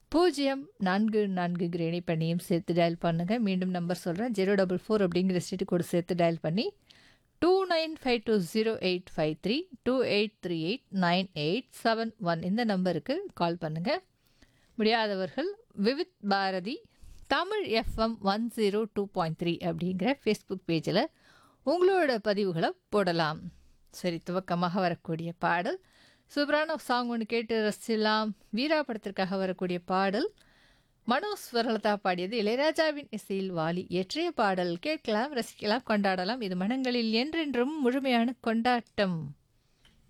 பூஜ்ஜியம் நான்கு நான்குங்கிற இணைப்பெண்ணையும் சேர்த்து டயல் பண்ணுங்கள் மீண்டும் நம்பர் சொல்கிறேன் ஜீரோ டபுள் ஃபோர் அப்படிங்கிற ஸ்டேட் கோடு சேர்த்து டயல் பண்ணி two nine five two zero eight five three two eight three eight nine eight seven one இந்த நம்பருக்கு கால் பண்ணுங்கள் முடியாதவர்கள் Vividh Bharati Tamil FM one zero two point three அப்படிங்கிற ஃபேஸ்புக் பேஜில் உங்களோட பதிவுகளை போடலாம் சரி துவக்கமாக வரக்கூடிய பாடல் சூப்பரான சாங் ஒன்று கேட்டு ரசிக்கலாம் வீரா படத்திற்காக வரக்கூடிய பாடல் மனோஜ் ஸ்வரலதா பாடியது இளையராஜாவின் இசையில் வாலி இயற்றிய பாடல் கேட்கலாம் ரசிக்கலாம் கொண்டாடலாம் இது மனங்களில் என்றென்றும் முழுமையான கொண்டாட்டம்